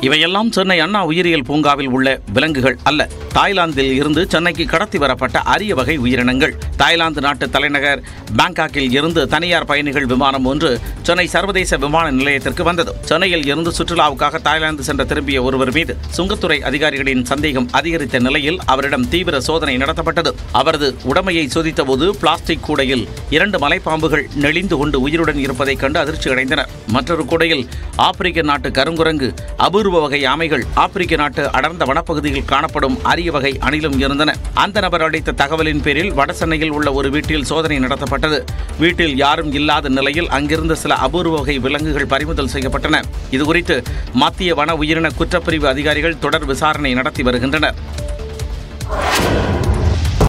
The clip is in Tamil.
இவையெல்லாம் சென்னை அண்ணா உயிரியல் பூங்காவில் உள்ள விலங்குகள் அல்ல தாய்லாந்தில் இருந்து சென்னைக்கு கடத்தி வரப்பட்ட அரிய வகை உயிரினங்கள் தாய்லாந்து நாட்டு தலைநகர் பாங்காக்கில் இருந்து தனியார் பயணிகள் விமானம் ஒன்று சென்னை சர்வதேச விமான நிலையத்திற்கு வந்தது சென்னையில் இருந்து சுற்றுலாவுக்காக தாய்லாந்து சென்ற திரும்பிய ஒருவர் மீது சுங்கத்துறை அதிகாரிகளின் சந்தேகம் அதிகரித்த நிலையில் அவரிடம் தீவிர சோதனை நடத்தப்பட்டது அவரது உடமையை சோதித்தபோது பிளாஸ்டிக் கூடையில் இரண்டு மலைப்பாம்புகள் நெளிந்து கொண்டு உயிருடன் இருப்பதைக் கண்டு அதிர்ச்சி அடைந்தனர் மற்றொரு கூடையில் ஆப்பிரிக்க நாட்டு கருங்குரங்கு அபூர்வ வகை ஆமைகள் ஆப்பிரிக்க நாட்டு அடர்ந்த வனப்பகுதியில் காணப்படும் அரிய வகை அணிலும் இருந்தன அந்த நபர் அளித்த தகவலின் பேரில் வடசென்னையில் உள்ள ஒரு வீட்டில் சோதனை நடத்தப்பட்டது வீட்டில் யாரும் இல்லாத நிலையில் அங்கிருந்த சில அபூர்வ வகை விலங்குகள் பறிமுதல் செய்யப்பட்டன இதுகுறித்து மத்திய வன உயிரின குற்றப்பிரிவு அதிகாரிகள் தொடர் விசாரணை நடத்தி வருகின்றனர்